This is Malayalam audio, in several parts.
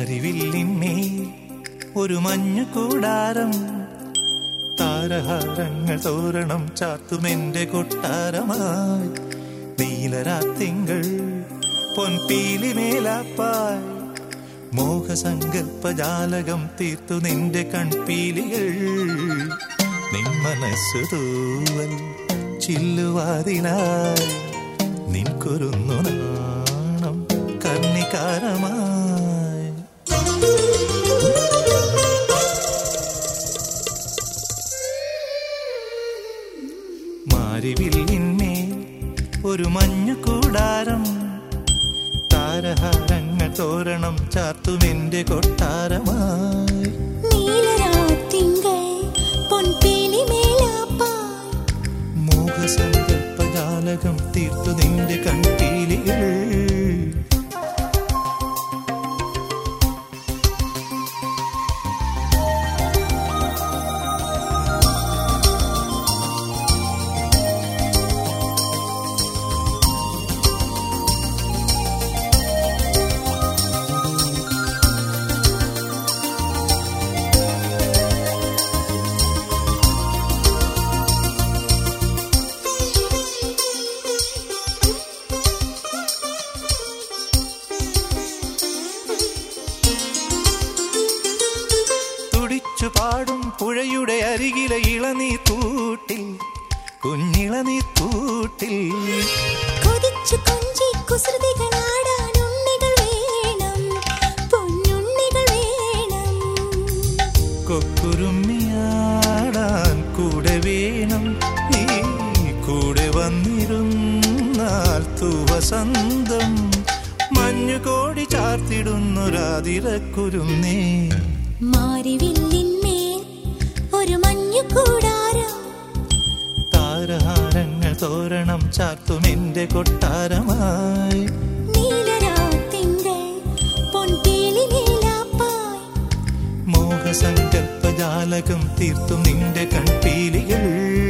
മാരിവില്ലിന്മേ ഒരു മഞ്ഞു കൂടാരം താരഹാരങ്ങൾ തോരണം ചാത്തുമെന്റെ കൊട്ടാരമായി നീലരാത്തിങ്കൾ പൊൻപീലി മേലാപ്പായി മോഹസങ്കൽപ്പജാലകം തീർത്തു നിന്റെ കൺപീലികൾ നിൻ മനസ്സു തൂവൽ ചില്ലുവാതിനായി നിൻ കുരുന്നു നാണം കർണികാരമായി മാരിവില്ലിന്മേ ഒരു മഞ്ഞു കൂടാരം താരഹാരങ്ങൾ തോരണം ചാർത്തുമെന്റെ കൊട്ടാരമായി നീലരാത്തിങ്കൾ പൊൻപേലി മേലാപ്പായി മോഹസങ്കൽപ്പജാലകം തീർത്തു നിന്റെ കൺപീലികൾ തുടിച്ചു പാടും പുഴയുടെ അരികിലെ ഇളനീ തൂട്ടിൽ കുഞ്ഞിളനീ തൂട്ടിൽ കൊതിച്ചു കൊഞ്ചി കുസൃതികളാടാൻ ഉണ്ണികൾ വേണം പൊന്നുണ്ണികൾ വേണം കൊക്കുരുമ്മിയാടാൻ കൂടെ വേണം നീ കൂടെ വന്നിരുന്നാൽ തൂവസന്തം മഞ്ഞുകോടി ചാർത്തിടുന്നൊരാതിരക്കുരുന്നേ മാരിവില്ലിന്മേൽ ഒരു മഞ്ഞു കൂടാരം താരഹാരങ്ങൾ തോരണം ചാർത്തുമെന്റെ കൊട്ടാരമായി നീലരാത്തിങ്കൾ പൊൻപേലി മേലാപ്പായി മോഹസങ്കൽപ്പജാലകം തീർത്തും നിന്റെ കൺപീലികൾ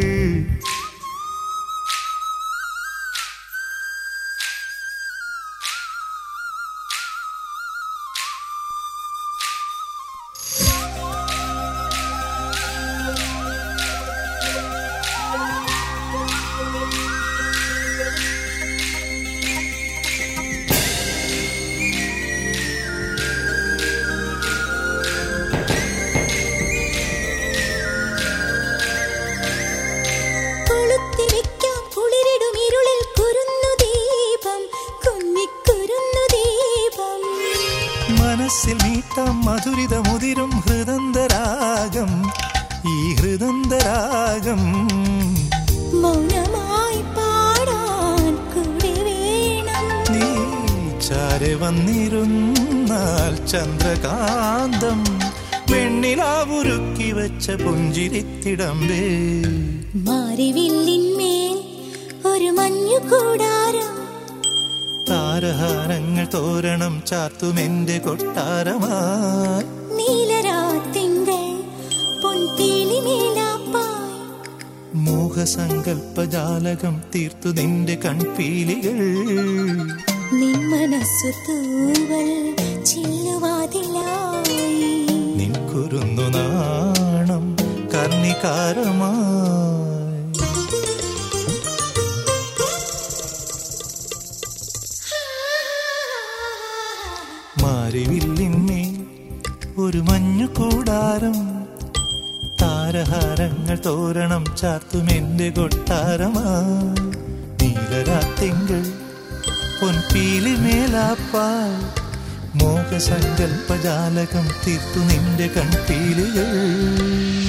കൊളുത്തി വെക്കാം കുളിരിടും ഇരുളിൽ കുരുന്നു ദീപം കുഞ്ഞിക്കുരുന്നു ദീപം മനസ്സിൽ മീട്ടാം മധുരിത മുതിരും ഹൃദന്തരാഗം ഈ ഹൃദന്തരാഗം മൗനമായി പാടാൻ കൂടെ വേണം നീ ചാരെ വന്നിരുന്നാൽ ചന്ദ്രകാന്തം വെണ്ണിലാവുരുക്കി വെച്ച പുഞ്ചിരിത്തിടമ്പേ മാരിവില്ലിന്മേൽ ഒരു മഞ്ഞു കൂടാരം താരഹാരങ്ങൾ തോരണം ചാർത്തുമെന്റെ കൊട്ടാരമായി നീലരാത്തിങ്കൾ പൊൻപീലി മേലാപ്പായി മോഹസങ്കൽപ്പജാലകം തീർത്തു നിന്റെ കൺപീലികൾ നിൻ മനസ്സു തൂവൽ ചില്ലുവാതിലായി നിൻ കുരുന്നു നാണം കർണികാരമായി മാരിവില്ലിന്മേൽ ഒരു മഞ്ഞു കൂടാരം താരഹാരങ്ങൾ തോരണം ചാർത്തുമെന്റെ കൊട്ടാരമായി നീലരാത്തിങ്കൾ പൊൻപീലി മേലാപ്പാൽ മോഹസങ്കൽപ്പജാലകം തീർത്തു നിന്റെ കൺപീലികൾ